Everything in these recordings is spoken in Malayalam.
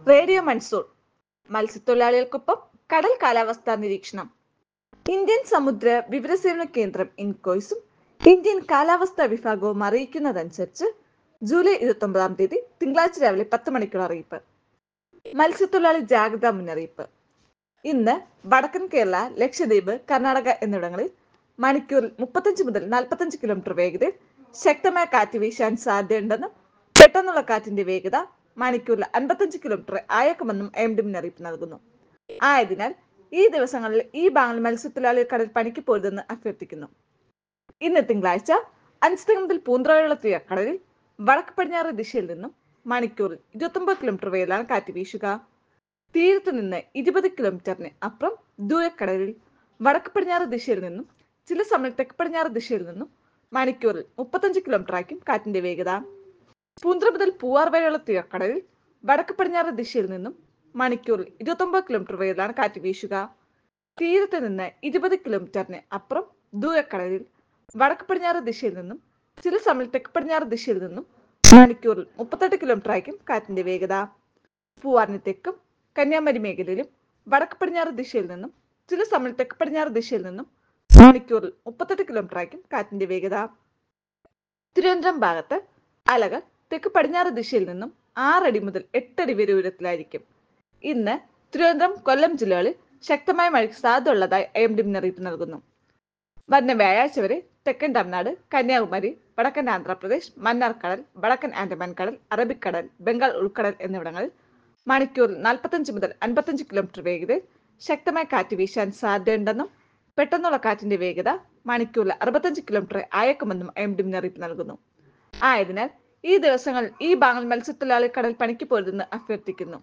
റേഡിയോ മൺസൂൺ മത്സ്യത്തൊഴിലാളികൾക്കൊപ്പം കടൽ കാലാവസ്ഥാ നിരീക്ഷണം ഇന്ത്യൻ സമുദ്ര വിവരസേവന കേന്ദ്രം ഇൻകോയ്സും ഇന്ത്യൻ കാലാവസ്ഥാ വിഭാഗവും അറിയിക്കുന്നതനുസരിച്ച് ജൂലൈ ഇരുപത്തി ഒമ്പതാം തീയതി തിങ്കളാഴ്ച രാവിലെ പത്ത് മണിക്കുള്ള അറിയിപ്പ് മത്സ്യത്തൊഴിലാളി ജാഗ്രതാ മുന്നറിയിപ്പ് ഇന്ന് വടക്കൻ കേരള ലക്ഷദ്വീപ് കർണാടക എന്നിവിടങ്ങളിൽ മണിക്കൂറിൽ മുപ്പത്തഞ്ച് മുതൽ നാൽപ്പത്തഞ്ച് കിലോമീറ്റർ വേഗതയിൽ ശക്തമായ കാറ്റ് വീശാൻ സാധ്യതയുണ്ടെന്നും പെട്ടെന്നുള്ള കാറ്റിന്റെ വേഗത മണിക്കൂറിൽ അൻപത്തഞ്ച് കിലോമീറ്റർ ആയേക്കുമെന്നും എം ഡി മുന്നറിയിപ്പ് നൽകുന്നു ആയതിനാൽ ഈ ദിവസങ്ങളിൽ ഈ ഭാഗങ്ങൾ മത്സ്യത്തൊഴിലാളികൾ കടൽ പണിക്ക് പോരുതെന്ന് അഭ്യർത്ഥിക്കുന്നു ഇന്ന് തിങ്കളാഴ്ച അഞ്ച് മുതൽ പൂന്തറയുള്ള തീരക്കടലിൽ വടക്ക് പടിഞ്ഞാറ് ദിശയിൽ നിന്നും മണിക്കൂറിൽ ഇരുപത്തൊമ്പത് കിലോമീറ്റർ വേഗത്തിലാണ് കാറ്റ് വീശുക തീരത്ത് നിന്ന് ഇരുപത് കിലോമീറ്ററിന് അപ്പുറം ദൂരക്കടലിൽ വടക്ക് പടിഞ്ഞാറ് ദിശയിൽ നിന്നും ചില സമയം തെക്ക് പടിഞ്ഞാറ് ദിശയിൽ നിന്നും മണിക്കൂറിൽ മുപ്പത്തഞ്ച് കിലോമീറ്റർ ആയിരിക്കും കാറ്റിന്റെ വേഗത പൂന്തറ മുതൽ പൂവാർ വരെയുള്ള തീരക്കടലിൽ വടക്ക് പടിഞ്ഞാറ് ദിശയിൽ നിന്നും മണിക്കൂറിൽ ഇരുപത്തൊമ്പത് കിലോമീറ്റർ വേഗത്തിലാണ് കാറ്റ് വീശുക തീരത്ത് നിന്ന് ഇരുപത് കിലോമീറ്ററിന് അപ്പുറം ദൂരക്കടലിൽ വടക്ക് പടിഞ്ഞാറ് ദിശയിൽ നിന്നും ചില സമയം തെക്ക് പടിഞ്ഞാറ് ദിശയിൽ നിന്നും മണിക്കൂറിൽ മുപ്പത്തെട്ട് കിലോമീറ്റർ ആയിരിക്കും കാറ്റിന്റെ വേഗത പൂവാറിന് തെക്കും കന്യാകുമാരി മേഖലയിലും വടക്ക് പടിഞ്ഞാറ് ദിശയിൽ നിന്നും ചില സമയം തെക്ക് പടിഞ്ഞാറ് ദിശയിൽ നിന്നും മണിക്കൂറിൽ മുപ്പത്തെട്ട് കിലോമീറ്റർ ആയിരിക്കും കാറ്റിന്റെ വേഗത തിരുവനന്തപുരം ഭാഗത്ത് അലകൾ തെക്ക് പടിഞ്ഞാറ് ദിശയിൽ നിന്നും ആറടി മുതൽ എട്ടടി വരെ ഉയരത്തിലായിരിക്കും ഇന്ന് തിരുവനന്തപുരം കൊല്ലം ജില്ലകളിൽ ശക്തമായ മഴയ്ക്ക് സാധ്യതയുള്ളതായി എം ഡി മുന്നറിയിപ്പ് നൽകുന്നു വരുന്ന വ്യാഴാഴ്ച വരെ തെക്കൻ തമിഴ്നാട് കന്യാകുമാരി വടക്കൻ ആന്ധ്രാപ്രദേശ് മന്നാർ കടൽ വടക്കൻ ആൻഡമാൻ കടൽ അറബിക്കടൽ ബംഗാൾ ഉൾക്കടൽ എന്നിവിടങ്ങളിൽ മണിക്കൂറിൽ നാൽപ്പത്തഞ്ച് മുതൽ അൻപത്തഞ്ച് കിലോമീറ്റർ വേഗതയിൽ ശക്തമായ കാറ്റ് വീശാൻ സാധ്യതയുണ്ടെന്നും പെട്ടെന്നുള്ള കാറ്റിന്റെ വേഗത മണിക്കൂറിൽ അറുപത്തഞ്ച് കിലോമീറ്റർ ആയേക്കുമെന്നും എം ഡി മുന്നറിയിപ്പ് നൽകുന്നു ആയതിനാൽ ഈ ദിവസങ്ങളിൽ ഈ ഭാഗങ്ങൾ മത്സ്യത്തൊഴിലാളി കടൽ പണിക്ക് പോരുതെന്ന് അഭ്യർത്ഥിക്കുന്നു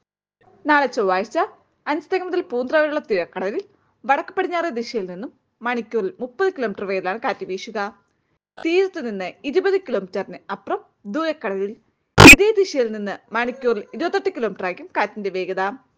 നാളെ ചൊവ്വാഴ്ച അഞ്ച് മുതൽ പൂന്തറയുള്ള തീരക്കടലിൽ വടക്ക് പടിഞ്ഞാറ് ദിശയിൽ നിന്നും മണിക്കൂറിൽ മുപ്പത് കിലോമീറ്റർ വേഗത്തിലാണ് കാറ്റ് വീശുക തീരത്ത് നിന്ന് ഇരുപത് കിലോമീറ്ററിന് അപ്പുറം ദൂരക്കടലിൽ ഇതേ ദിശയിൽ നിന്ന് മണിക്കൂറിൽ ഇരുപത്തെട്ട് കിലോമീറ്റർ ആയിരിക്കും കാറ്റിന്റെ വേഗത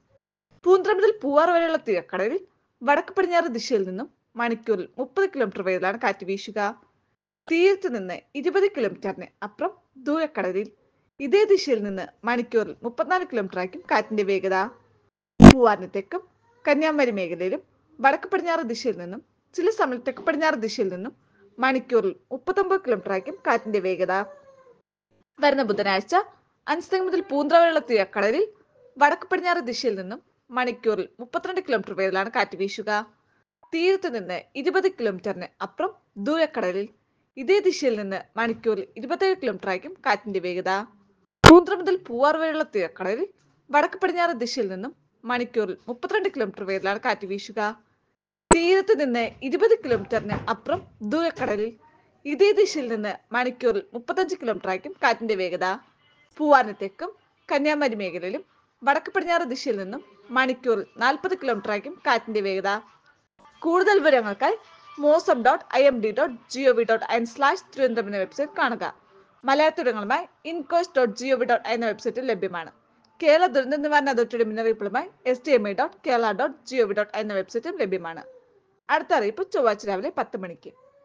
പൂന്തറ മുതൽ പൂവാർ വരെയുള്ള തീരക്കടലിൽ വടക്ക് പടിഞ്ഞാറ് ദിശയിൽ നിന്നും മണിക്കൂറിൽ മുപ്പത് കിലോമീറ്റർ വേഗത്തിലാണ് കാറ്റ് വീശുക തീരത്ത് നിന്ന് ഇരുപത് കിലോമീറ്ററിന് അപ്പുറം ദൂരക്കടലിൽ ഇതേ ദിശയിൽ നിന്ന് മണിക്കൂറിൽ മുപ്പത്തിനാല് കിലോമീറ്റർ ആയിരിക്കും കാറ്റിന്റെ വേഗത പൂവാറിന് തെക്കും കന്യാകുമാരി മേഖലയിലും വടക്ക് പടിഞ്ഞാറ് ദിശയിൽ നിന്നും ചില സമയം തെക്ക് പടിഞ്ഞാറ് ദിശയിൽ നിന്നും മണിക്കൂറിൽ മുപ്പത്തൊമ്പത് കിലോമീറ്റർ ആയിരിക്കും കാറ്റിന്റെ വേഗത വരുന്ന ബുധനാഴ്ച അഞ്ച് മുതൽ പൂന്തറ വരെയുള്ള തീരക്കടലിൽ വടക്ക് പടിഞ്ഞാറ് ദിശയിൽ നിന്നും മണിക്കൂറിൽ മുപ്പത്തിരണ്ട് കിലോമീറ്റർ വേഗത്തിലാണ് കാറ്റ് വീശുക തീരത്ത് നിന്ന് ഇരുപത് കിലോമീറ്ററിന് അപ്പുറം ദൂരക്കടലിൽ ഇതേ ദിശയിൽ നിന്ന് മണിക്കൂറിൽ ഇരുപത്തേഴ് കിലോമീറ്റർ ആയിരിക്കും കാറ്റിന്റെ വേഗത പൂന്തറ മുതൽ പൂവാർ വരെയുള്ള തീരക്കടലിൽ വടക്ക് പടിഞ്ഞാറ് ദിശയിൽ നിന്നും മണിക്കൂറിൽ മുപ്പത്തിരണ്ട് കിലോമീറ്റർ വേഗത്തിലാണ് കാറ്റ് വീശുക തീരത്ത് നിന്ന് ഇരുപത് കിലോമീറ്ററിന് അപ്പുറം ദൂരക്കടലിൽ ഇതേ ദിശയിൽ നിന്ന് മണിക്കൂറിൽ മുപ്പത്തഞ്ച് കിലോമീറ്റർ ആയിരിക്കും കാറ്റിന്റെ വേഗത പൂവാറിന് തെക്കും കന്യാകുമാരി മേഖലയിലും വടക്ക് പടിഞ്ഞാറ് ദിശയിൽ നിന്നും മണിക്കൂറിൽ നാൽപ്പത് കിലോമീറ്റർ ആയിരിക്കും കാറ്റിന്റെ വേഗത കൂടുതൽ വിവരങ്ങൾക്കായി Mausam dot I M D dot G O V dot in slash Thiruvananthapuram എന്ന വെബ്സൈറ്റ് കാണുക മലയാളത്തിടങ്ങളുമായി INCOIS dot G O V dot എന്ന വെബ്സൈറ്റിൽ ലഭ്യമാണ് കേരള ദുരന്ത നിവാരണ അതോറിറ്റിയുടെ മുന്നറിയിപ്പുകളുമായി S D M I dot Kerala dot G O V dot എന്ന വെബ്സൈറ്റും ലഭ്യമാണ് അടുത്ത അറിയിപ്പ് ചൊവ്വാഴ്ച രാവിലെ പത്ത് മണിക്ക്